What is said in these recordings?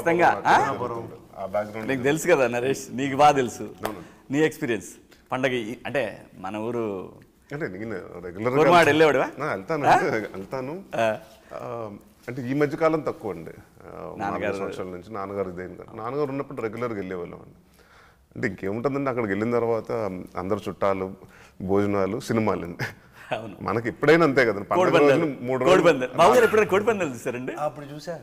ఖచ్చితంగా ఆ? ఆ బ్యాక్గ్రౌండ్ నీకు తెలుసు కదా నరేష్ నీకు బాగా తెలుసు నీ ఎక్స్పీరియన్స్ పండగ ఈ- అంటే మన ఊరు అంటే నేను రెగ్యులర్ కుర్మాడు వెళ్ళేవాడువా? వెళ్తాను వెళ్తాను ఆ, అంటే ఈ మధ్య కాలం తక్కువ అండి ఆ, నాలుగు సంవత్సరాల నుంచి నాన్నగారు దేని నాన్నగారు ఉన్నప్పుడు రెగ్యులర్గా వెళ్ళేవాళ్ళం అండి అంటే ఇంకేముంటుందండి అక్కడికి వెళ్ళిన తర్వాత అందరు చుట్టాలు భోజనాలు సినిమాలు అండి అవును మనకి ఎప్పుడైనా అంతే కదా పండుగ కోడిపందాలు రోజులు మూడు రోజులు కోడిపందాలు బాబు గారు ఎప్పుడైనా కోడిపందాలు చూసారండి అప్పుడు చూసా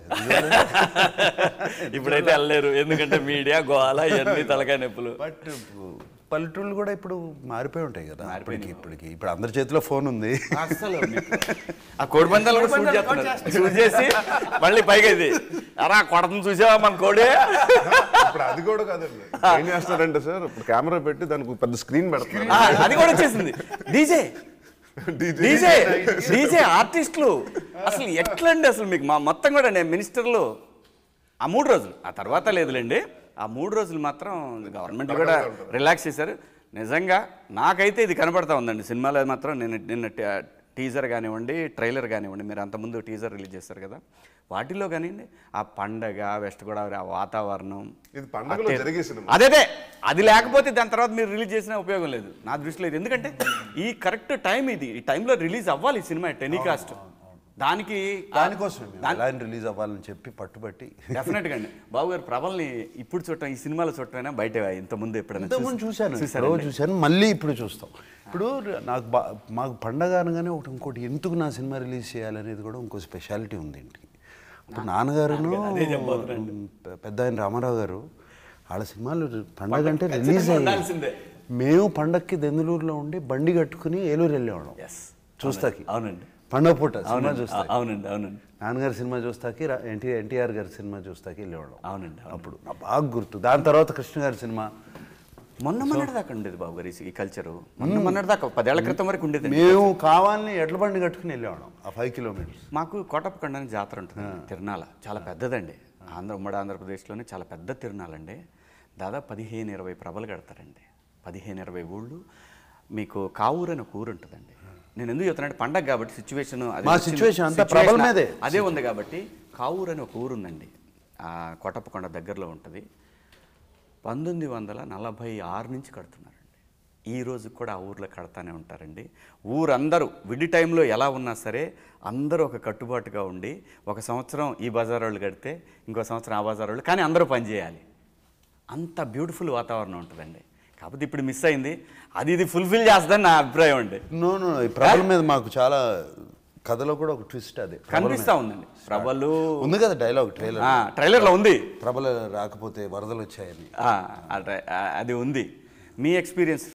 ఇప్పుడైతే వెళ్ళలేరు ఎందుకంటే మీడియా గోవాల ఇవన్నీ తలకాయ నొప్పులు బట్ పల్లెటూళ్ళు కూడా ఇప్పుడు మారిపోయి ఉంటాయి కదా ఇప్పటికి ఇప్పటికి ఇప్పుడు అందరి చేతిలో ఫోన్ ఉంది అసలు మీకు ఆ కోడిపందాలు కూడా షూట్ చేస్తున్నారు షూట్ చేసి మళ్ళీ పైగా ఇది అరా కొడతను చూసావా మన కోడి ఇప్పుడు అది కూడా కాదండి ఏం చేస్తారంటే సార్ ఇప్పుడు కెమెరా పెట్టి దానికి పెద్ద స్క్రీన్ ఆ, పెడతారు అది కూడా వచ్చేసింది డీజే డీజే డీజే ఆర్టిస్టులు అసలు ఎట్లండి అసలు మీకు మా మొత్తం కూడా నేను మినిస్టర్లు ఆ మూడు రోజులు ఆ తర్వాత లేదులేండి ఆ మూడు రోజులు మాత్రం గవర్నమెంట్ కూడా రిలాక్స్ చేశారు నిజంగా నాకైతే ఇది కనపడతా ఉందండి సినిమాలో మాత్రం నేను నిన్న ట- టీజర్ కానివ్వండి ట్రైలర్ కానివ్వండి మీరు అంతకుముందు టీజర్ రిలీజ్ చేశారు కదా వాటిలో కానివ్వండి ఆ పండగ వెస్ట్ గోదావరి ఆ వాతావరణం ఇది పండుగలో జరిగే సినిమా అదే అదే అది లేకపోతే దాని తర్వాత మీరు రిలీజ్ చేసినా ఉపయోగం లేదు నా దృష్టిలో ఇది ఎందుకంటే ఈ కరెక్ట్ టైం ఇది ఈ టైంలో రిలీజ్ అవ్వాలి ఈ సినిమా టెలికాస్ట్ దానికి దానికోసం ఎలా రిలీజ్ అవ్వాలని చెప్పి పట్టుబట్టి డెఫినెట్గా అండి బాబు గారు ప్రభల్ని ఇప్పుడు చూడటం ఈ సినిమాలో చూడటమైనా బయట ఇంత ముందు ఎప్పుడైనా ఇంతకుముందు చూసి- చూశాను చూశారండి? ఎప్పుడో చూశాను మళ్ళీ ఇప్పుడు చూస్తాం ఇప్పుడు నాకు బా మాకు పండగ అనగానే ఒకటి ఇంకోటి ఎందుకు నా సినిమా రిలీజ్ చేయాలనేది కూడా ఇంకో స్పెషాలిటీ ఉంది ఇంటికి ఇప్పుడు నాన్నగారును అదే చెప్పబోతున్నాను. పె- పెద్ద ఆయన రామారావు గారు వాళ్ళ సినిమాలు పండగ అంటే రిలీజ్ ఖచ్చితంగా అయ్యాయి ఉండాల్సిందే. మేము పండక్కి దెందులూరులో ఉండి బండి కట్టుకుని ఏలూరు వెళ్ళేవాళ్ళం Yes. చూస్తాకి అవునండి పండగ పూట సినిమా అవునండి చూస్తా అవునండి అవునండి నాన్నగారి సినిమా చూస్తాకి రా- ఎన్టీ ఎన్టీఆర్ గారి సినిమా చూస్తాకి వెళ్ళేవాళ్ళం అవునండి అవును. అప్పుడు నాకు బాగా గుర్తు దాని తర్వాత కృష్ణ గారి సినిమా మొన్న మొన్నటి దాకా ఉండేది బాబు గారు ఈ- ఈ కల్చరు మొన్న మొన్నటి దాకా పదేళ్ల క్రితం వరకు ఉండేది మేము కావాలని ఎడ్ల బండి కట్టుకుని వెళ్ళేవాళ్ళం ఆ ఫైవ్ కిలోమీటర్స్ మాకు కోటప్పకొండ అని జాతర ఉంటుంది తిరునాల చాలా పెద్దదండి ఆంధ్ర ఉమ్మడి ఆంధ్రప్రదేశ్లోనే చాలా పెద్ద తిరునాలండి దాదాపు పదిహేను ఇరవై ప్రభలు కడతారండి పదిహేను ఇరవై ఊళ్ళు మీకు కావూరు అని ఒక ఊరు ఉంటుందండి నేను ఎందుకు చెప్తున్నాను పండగ కాబట్టి సిచ్యువేషన్ మా situation అంతా ప్రభల మీదే. అదే ఉంది కాబట్టి కావూరు అని ఒక ఊరు ఉందండి ఆ కోటప్పకొండ దగ్గరలో ఉంటుంది పంతొమ్మిది వందల నలభై ఆరు నుంచి కడుతున్నారండి ఈ రోజు కూడా ఆ ఊర్లో కడతానే ఉంటారండి ఊరందరూ విడి టైంలో ఎలా ఉన్నా సరే అందరూ ఒక కట్టుబాటుగా ఉండి ఒక సంవత్సరం ఈ బజార్ వాళ్ళు కడితే ఇంకో సంవత్సరం ఆ బజార్ వాళ్ళు కానీ అందరూ పనిచేయాలి అంత బ్యూటిఫుల్ వాతావరణం ఉంటుందండి కాకపోతే ఇప్పుడు మిస్ అయింది అది ఇది ఫుల్ఫిల్ చేస్తుందని నా అభిప్రాయం అండి నో నో ఈ ప్రభల మీద మాకు చాలా కథలో కూడా ఒక ట్విస్ట్ అదే ప్రభల కనిపిస్తూ ఉందండి ప్రభలు మీద. ఉంది కదా డైలాగ్ ట్రైలర్ ఆ, ట్రైలర్లో ఉంది ప్రభల రాకపోతే వరదలు వచ్చాయని ఆ, ఆ ట్రై- ఆ, అది ఉంది మీ ఎక్స్పీరియన్స్